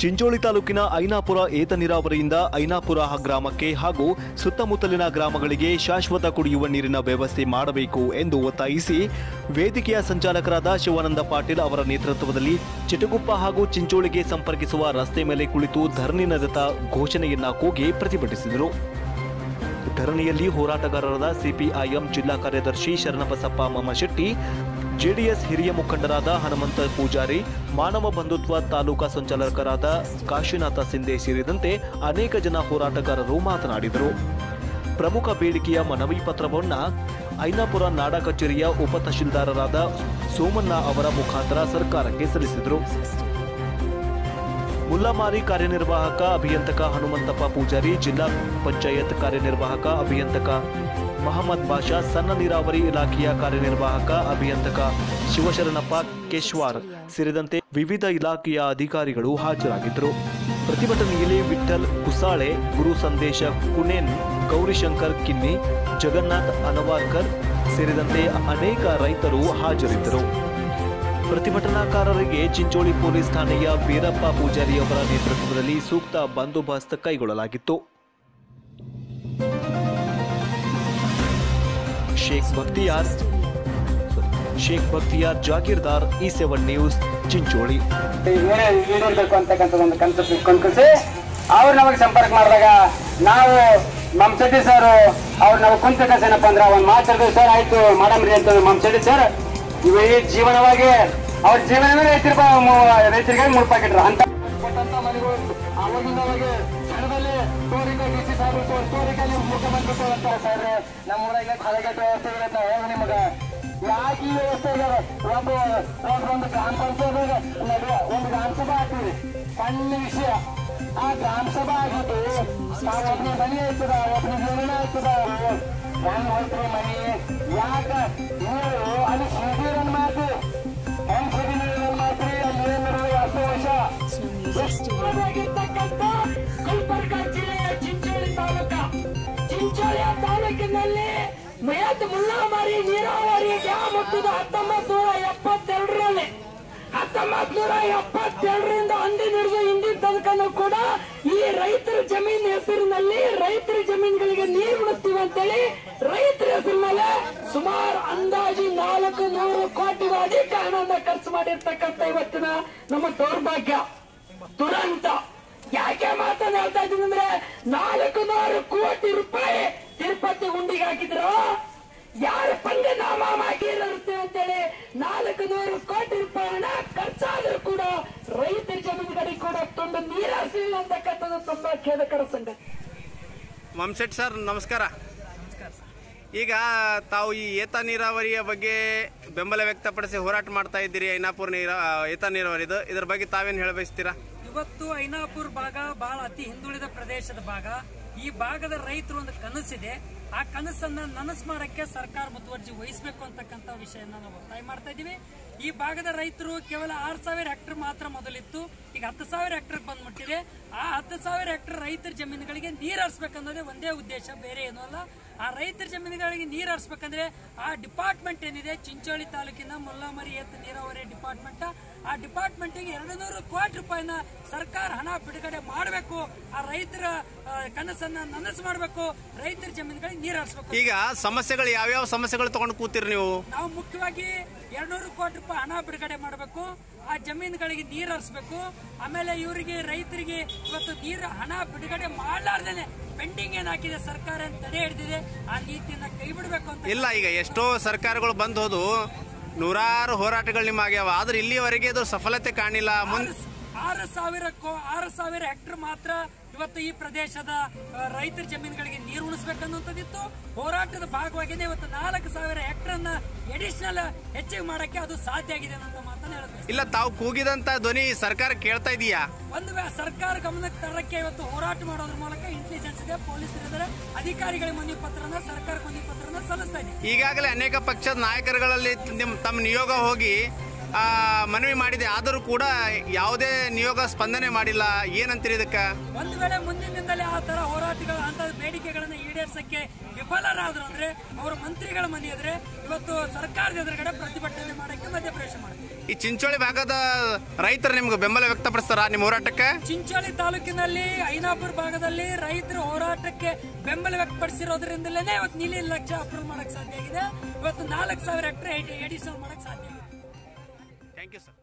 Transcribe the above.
ಚಿಂಚೋಳಿ ತಾಲೂಕಿನ ಐನಾಪುರ ಏತ ನೀರಾವರಿಯಿಂದ ಐನಾಪುರ ಗ್ರಾಮಕ್ಕೆ ಹಾಗೂ ಸುತ್ತಮುತ್ತಲಿನ ಗ್ರಾಮಗಳಿಗೆ ಶಾಶ್ವತ ಕುಡಿಯುವ ನೀರಿನ ವ್ಯವಸ್ಥೆ ಮಾಡಬೇಕು ಎಂದು ಒತ್ತಾಯಿಸಿ ವೇದಿಕೆಯ ಸಂಚಾಲಕರಾದ ಶಿವಾನಂದ ಪಾಟೀಲ್ ಅವರ ನೇತೃತ್ವದಲ್ಲಿ ಚಿಟಗುಪ್ಪ ಹಾಗೂ ಚಿಂಚೋಳಿಗೆ ಸಂಪರ್ಕಿಸುವ ರಸ್ತೆ ಮೇಲೆ ಕುಳಿತು ಧರಣಿ ನಿರತ ಘೋಷಣೆಯನ್ನ ಕೂಗಿ ಪ್ರತಿಭಟಿಸಿದರು ಧರಣಿಯಲ್ಲಿ ಹೋರಾಟಗಾರರಾದ ಸಿಪಿಐಎಂ ಜಿಲ್ಲಾ ಕಾರ್ಯದರ್ಶಿ ಶರಣಬಸಪ್ಪ ಮಮ್ಮಶೆಟ್ಟಿ ಜೆಡಿಎಸ್ ಹಿರಿಯ ಮುಖಂಡರಾದ ಹನುಮಂತ ಪೂಜಾರಿ ಮಾನವ ಬಂಧುತ್ವ ತಾಲೂಕಾ ಸಂಚಾಲಕರಾದ ಕಾಶಿನಾಥ ಸಿಂಧೆ ಸೇರಿದಂತೆ ಅನೇಕ ಜನ ಹೋರಾಟಗಾರರು ಮಾತನಾಡಿದರು ಪ್ರಮುಖ ಬೇಡಿಕೆಯ ಮನವಿ ಪತ್ರವನ್ನು ಐನಾಪುರ ನಾಡ ಕಚೇರಿಯ ಉಪ ತಹಶೀಲ್ದಾರರಾದ ಸೋಮಣ್ಣ ಅವರ ಮುಖಾಂತರ ಸರ್ಕಾರಕ್ಕೆ ಸಲ್ಲಿಸಿದರು ಮುಲ್ಲಮಾರಿ ಕಾರ್ಯನಿರ್ವಾಹಕ ಅಭಿಯಂತಕ ಹನುಮಂತಪ್ಪ ಪೂಜಾರಿ ಜಿಲ್ಲಾ ಪಂಚಾಯತ್ ಕಾರ್ಯನಿರ್ವಾಹಕ ಅಭಿಯಂತಕ ಮಹಮ್ಮದ್ ಬಾಷಾ ಸಣ್ಣ ನೀರಾವರಿ ಇಲಾಖೆಯ ಕಾರ್ಯನಿರ್ವಾಹಕ ಅಭಿಯಂತಕ ಶಿವಶರಣಪ್ಪ ಕೇಶ್ವಾರ್ ಸೇರಿದಂತೆ ವಿವಿಧ ಇಲಾಖೆಯ ಅಧಿಕಾರಿಗಳು ಹಾಜರಾಗಿದ್ದರು ಪ್ರತಿಭಟನೆಯಲ್ಲಿ ವಿಠಲ್ ಕುಸಾಳೆ ಗುರು ಸಂದೇಶ ಕುನೇನ್ ಗೌರಿಶಂಕರ್ ಕಿನ್ನಿ ಜಗನ್ನಾಥ್ ಅನವಾರ್ಕರ್ ಸೇರಿದಂತೆ ಅನೇಕ ರೈತರು ಹಾಜರಿದ್ದರು ಪ್ರತಿಭಟನಾಕಾರರಿಗೆ ಚಿಂಚೋಳಿ ಪೊಲೀಸ್ ಠಾಣೆಯ ವೀರಪ್ಪ ಪೂಜಾರಿ ಅವರ ನೇತೃತ್ವದಲ್ಲಿ ಸೂಕ್ತ ಬಂದೋಬಸ್ತ್ ಕೈಗೊಳ್ಳಲಾಗಿತ್ತು ಶೇಖ್ ಬಕ್ತಿಯಾರ್ ಶೇಖ್ ಬಕ್ತಿಯಾರ್ ಜಾಗೀರ್ದಾರ್ ಈ ಸೆವೆನ್ ನ್ಯೂಸ್ ಚಿಂಚೋಳಿ ಏನೇ ಈಡೇರ್ಬೇಕು ಅಂತಕ್ಕಂಥ ಒಂದು ಕನಸು ಕನ್ಕಸಿ ಅವ್ರು ನಮಗೆ ಸಂಪರ್ಕ ಮಾಡಿದಾಗ ನಾವು ಮಮ್ ಶೆಟ್ಟಿ ಸರ್ ಅವ್ರು ನಾವು ಕುಂತ ಕಸ ಏನಪ್ಪ ಅಂದ್ರೆ ಒಂದು ಮಾತಾಡಿದ್ವಿ ಸರ್ ಆಯ್ತು ಮಾಡಮ್ರಿ ಅಂತ ಮಮ್ ಶೆಟ್ಟಿ ಸರ್ ಇವ ಈ ಜೀವನವಾಗಿ ಅವ್ರ ಜೀವನವೇ ರೈತರ ಪ- ಮು- ರೈತರಿಗೆ ಮುಡ್ಪಾಕಿಟ್ರು ಅಂತ ಕೊಟ್ಟಂತ ಮನೆಗಳು ಅವಾಗಿಂದ ಅವಾಗ ಹಣದಲ್ಲಿ ತೋರಿಕೆ ಡಿ ಸಿ ಸಾಹೇಬ್ ತೋರಿಕೆಯಲ್ಲಿ ಮುಖ್ಯಮಂತ್ರಿ ಅಂತ ಸರ್ ನಮ್ಮ ಊರಾಗ ಹದಗೆಟ್ಟ ವ್ಯವಸ್ಥೆ ಇರುತ್ತೆ ಹೇಳಿ ನಿಮಗೆ ಯಾಕೆ ಈ ವ್ಯವಸ್ಥೆ ಇದಾವೆ ಒಂದು ಒಂದು ಒಂದು ಗ್ರಾಮ ಪಂಚಾಯತ್ ನಡುವೆ ಒಂದು ಗ್ರಾಮ ಸಭಾ ಆಗ್ತೀವಿ ಸಣ್ಣ ವಿಷಯ ಆ ಗ್ರಾಮ ಸಭಾ ಆಗಿದ್ದು ನಾವು ಒಬ್ಬನೇ ಮನೆ ಆಯ್ತದ ಒಬ್ಬನೇ ಜಮೀನು ಆಯ್ತದ ಹೆಂಗ್ ಹೋಯ್ತ್ರಿ ಮನಿ ಯಾಕ ನೀವು ಅಲ್ಲಿ ಸಿಡಿರನ್ ಮಾತು ಹೆಂಗ್ ಸಿಡಿರನ್ ಮಾತ್ರಿ ಅಲ್ಲಿ ಏನಿರೋ ಅಷ್ಟು ವರ್ಷ ಆಗಿರ್ತಕ್ಕಂಥ ಗುಲ್ಬರ್ಗ ಜಿಲ್ಲೆಯ ಚಿಂಚೋಳಿ ತಾಲೂಕ ಚಿಂಚೋಳಿಯ ತಾಲೂಕಿನಲ್ಲಿ ಮಯತ್ ಮುಲ್ಲಾಮಾರಿ ನೀರಾವರಿ ಡ್ಯಾಮ್ ಹುಟ್ಟಿದ ಹತ್ತೊಂಬತ್ ನೂರ ಎಪ್ಪತ್ತೆರಡರಲ್ಲಿ ಹತ್ತೊಂಬತ್ ನೂರ ಎಪ್ಪತ್ತೆರಡರಿಂದ ಅಂದಿನ ಹಿಡಿದು ಹಿಂದಿನ ತನಕನೂ ಕೂಡ ಈ ರೈತರ ಜಮೀನ್ ಹೆಸರಿನಲ್ಲಿ ರೈತರ ಜಮೀನುಗಳಿಗೆ ನೀರು ಬಿಡುತ್ತೀವಿ ಅಂತೇಳಿ ರೈತರ ಹೆಸರಿನಲ್ಲಿ ಸುಮಾರು ಅಂದಾಜು ನಾಲ್ಕು ನೂರು ಕೋಟಿಗೂ ಅಧಿಕ ಹಣವನ್ನ ಖರ್ಚು ಮಾಡಿರ್ತಕ್ಕಂಥ ಇವತ್ತಿನ ನಮ್ಮ ದೌರ್ಭಾಗ್ಯ ದುರಂತ ಯಾಕೆ ಮಾತನ್ನ ಹೇಳ್ತಾ ಇದ್ದೀನಿ ಅಂದ್ರೆ ನಾಲ್ಕು ನೂರು ಕೋಟಿ ರೂಪಾಯಿ ತಿರುಪತಿ ಗುಂಡಿಗೆ ಹಾಕಿದ್ರು ಯಾರು ಪಂಚನಾಮ ಹಾಕಿರುತ್ತೆ ಅಂತೇಳಿ ನಾಲ್ಕು ನೂರು ಕೋಟಿ ರೂಪಾಯಿ ಹಣ ಖರ್ಚಾದ್ರೂ ಕೂಡ ರೈತರ ಜಮೀನುಗಳಿಗೆ ಕೂಡ ತುಂಬ ನೀರಾಸಲಿಲ್ಲ ಅಂತಕ್ಕಂಥದ್ದು ತುಂಬಾ ಖೇದಕರ ಸಂಗತಿ ಮಮ್ಸೆಟ್ ಸರ್ ನಮಸ್ಕಾರ ಈಗ ತಾವು ಈ ಏತ ನೀರಾವರಿಯ ಬಗ್ಗೆ ಬೆಂಬಲ ವ್ಯಕ್ತಪಡಿಸಿ ಹೋರಾಟ ಮಾಡ್ತಾ ಇದ್ದೀರಿ ಐನಾಪುರ ನೀರ ಏತ ನೀರಾವರಿದು ಇದ್ರ ಬಗ್ಗೆ ತಾವೇನು ಹೇಳಬಯಸ್ತೀರಾ ಇವತ್ತು ಐನಾಪುರ್ ಭಾಗ ಬಹಳ ಅತಿ ಹಿಂದುಳಿದ ಪ್ರದೇಶದ ಭಾಗ ಈ ಭಾಗದ ರೈತರು ಒಂದು ಕನಸಿದೆ ಆ ಕನಸನ್ನ ನನಸು ಮಾಡಕ್ಕೆ ಸರ್ಕಾರ ಮುತುವರ್ಜಿ ವಹಿಸಬೇಕು ಅಂತಕ್ಕಂಥ ವಿಷಯನ ನಾವು ಒತ್ತಾಯ ಮಾಡ್ತಾ ಇದೀವಿ ಈ ಭಾಗದ ರೈತರು ಕೇವಲ ಆರ್ ಸಾವಿರ ಹೆಕ್ಟರ್ ಮಾತ್ರ ಮೊದಲಿತ್ತು ಈಗ ಹತ್ತು ಸಾವಿರ ಹೆಕ್ಟರ್ ಬಂದ್ಬಿಟ್ಟಿದೆ ಆ ಹತ್ತು ಸಾವಿರ ಹೆಕ್ಟರ್ ರೈತರ ಜಮೀನುಗಳಿಗೆ ನೀರು ಹರಿಸ್ಬೇಕನ್ನೋದೇ ಒಂದೇ ಉದ್ದೇಶ ಬೇರೆ ಏನೂ ಅಲ್ಲ ಆ ರೈತರ ಜಮೀನುಗಳಿಗೆ ನೀರು ಹರಿಸ್ಬೇಕಂದ್ರೆ ಆ ಡಿಪಾರ್ಟ್ಮೆಂಟ್ ಏನಿದೆ ಚಿಂಚೋಳಿ ತಾಲೂಕಿನ ಮುಲ್ಲಾಮರಿ ಎತ್ತು ನೀರಾವರಿ ಡಿಪಾರ್ಟ್ಮೆಂಟ್ ಆ ಡಿಪಾರ್ಟ್ಮೆಂಟ್ಗೆ ಎರಡು ನೂರು ಕೋಟಿ ರೂಪಾಯಿನ ಸರ್ಕಾರ ಹಣ ಬಿಡುಗಡೆ ಮಾಡಬೇಕು ಆ ರೈತರ ಆ, ಕನಸನ್ನ ನನಸು ಮಾಡಬೇಕು ರೈತರ ಜಮೀನುಗಳಿಗೆ ನೀರು ಹರಿಸ್ಬೇಕು ಈಗ ಸಮಸ್ಯೆಗಳು ಯಾವ್ಯಾವ ಸಮಸ್ಯೆಗಳು ತಗೊಂಡು ಕೂತೀರಿ ನೀವು ನಾವು ಮುಖ್ಯವಾಗಿ ಎರಡ್ನೂರು ಕೋಟಿ ರೂಪಾಯಿ ಹಣ ಬಿಡುಗಡೆ ಮಾಡಬೇಕು ಆ ಜಮೀನುಗಳಿಗೆ ನೀರು ಹರಿಸ್ಬೇಕು ಆಮೇಲೆ ಇವರಿಗೆ ರೈತರಿಗೆ ಇವತ್ತು ನೀರು ಹಣ ಬಿಡುಗಡೆ ಮಾಡಲಾರ್ದೇನೆ ಪೆಂಡಿಂಗ್ ಏನ್ ಹಾಕಿದೆ ಸರ್ಕಾರ ಏನ್ ತಡೆ ಹಿಡಿದಿದೆ ಆ ನೀತಿಯನ್ನ ಕೈ ಬಿಡಬೇಕು ಅಂತ ಇಲ್ಲ ಈಗ ಎಷ್ಟೋ ಸರ್ಕಾರಗಳು ಬಂದ್ ಹೋದು ನೂರಾರು ಹೋರಾಟಗಳು ನಿಮ್ಮ ಆಗ್ಯಾವ ಆದ್ರೆ ಇಲ್ಲಿವರೆಗೆ ಅದು ಸಫಲತೆ ಕಾಣಿಲ್ಲ ಮುಂದ್ ಆರು- ಆರು ಸಾವಿರ ಕೋ- ಆರು ಸಾವಿರ ಹೆಕ್ಟರ್ ಮಾತ್ರ ಇವತ್ತು ಈ ಪ್ರದೇಶದ ಆ, ರೈತರ ಜಮೀನುಗಳಿಗೆ ನೀರು ಉಳಿಸ್ಬೇಕನ್ನುವಂಥದ್ದಿತ್ತು ಹೋರಾಟದ ಭಾಗವಾಗಿನೇ ಇವತ್ತು ನಾಲ್ಕು ಸಾವಿರ ಹೆಕ್ಟರ್ ಅನ್ನ ಎಡಿಷನಲ್ ಹೆಚ್ಚಿಗೆ ಮಾಡಕ್ಕೆ ಅದು ಸಾಧ್ಯ ಆಗಿದೆ ಅನ್ನೋ ಮಾತನ್ನ ಹೇಳಬೇಕು ಇಲ್ಲ ತಾವು ಕೂಗಿದಂತ ಧ್ವನಿ ಸರ್ಕಾರ ಕೇಳ್ತಾ ಇದೀಯಾ ಒಂದು ವೇಳೆ ಸರ್ಕಾರ ಗಮನಕ್ಕೆ ತರಕ್ಕೆ ಇವತ್ತು ಹೋರಾಟ ಮಾಡೋದ್ರ ಮೂಲಕ ಇಂಟೆಲಿಜೆನ್ಸ್ ಇದೆ ಪೊಲೀಸರು ಇದ್ದಾರೆ ಅಧಿಕಾರಿಗಳಿಗೆ ಮನವಿ ಪತ್ರನ ಸರ್ಕಾರಕ್ಕೆ ಮನವಿ ಪತ್ರನ ಸಲ್ಲಿಸ್ತಾ ಇದೆ ಈಗಾಗಲೇ ಅನೇಕ ಪಕ್ಷದ ನಾಯಕರುಗಳಲ್ಲಿ ನಿಮ್ ತಮ್ಮ ನಿಯೋಗ ಹೋಗಿ ಆ, ಮನವಿ ಮಾಡಿದೆ ಆದರೂ ಕೂಡ ಯಾವುದೇ ನಿಯೋಗ ಸ್ಪಂದನೆ ಮಾಡಿಲ್ಲ ಏನಂತೀರಿ ಇದಕ್ಕ ಒಂದು ವೇಳೆ ಮುಂದಿನಿಂದಲೇ ಆ ತರ ಹೋರಾಟಗಳ ಅಂತ ಬೇಡಿಕೆಗಳನ್ನ ಈಡೇರಿಸಕ್ಕೆ ವಿಫಲರಾದ್ರು ಅಂದ್ರೆ ಅವರ ಮಂತ್ರಿಗಳ ಮನೆ ಎದುರೆ ಇವತ್ತು ಸರ್ಕಾರದ ಎದುರುಗಡೆ ಪ್ರತಿಭಟನೆ ಮಾಡಕ್ಕೆ ಮಧ್ಯಪ್ರವೇಶ ಮಾಡ್ತಾರೆ ಈ ಚಿಂಚೋಳಿ ಭಾಗದ ರೈತರು ನಿಮ್ಗೆ ಬೆಂಬಲ ವ್ಯಕ್ತಪಡಿಸ್ತಾರ ನಿಮ್ಮ ಹೋರಾಟಕ್ಕೆ ಚಿಂಚೋಳಿ ತಾಲೂಕಿನಲ್ಲಿ ಐನಾಪುರ ಭಾಗದಲ್ಲಿ ರೈತರು ಹೋರಾಟಕ್ಕೆ ಬೆಂಬಲ ವ್ಯಕ್ತಪಡಿಸಿರೋದ್ರಿಂದಲೇ ಇವತ್ತು ನೀಲಿ ಲಕ್ಷ ಅಪ್ರೂವ್ ಮಾಡಕ್ ಸಾಧ್ಯ ಆಗಿದೆ ಇವತ್ತು ನಾಲ್ಕು ಸಾವಿರ ಹೆಕ್ಟರ್ ಎಡಿಷನಲ್ ಮಾಡಕ್ ಸಾಧ್ಯ ಆಗಿದೆ ಥ್ಯಾಂಕ್ ಯು ಸರ್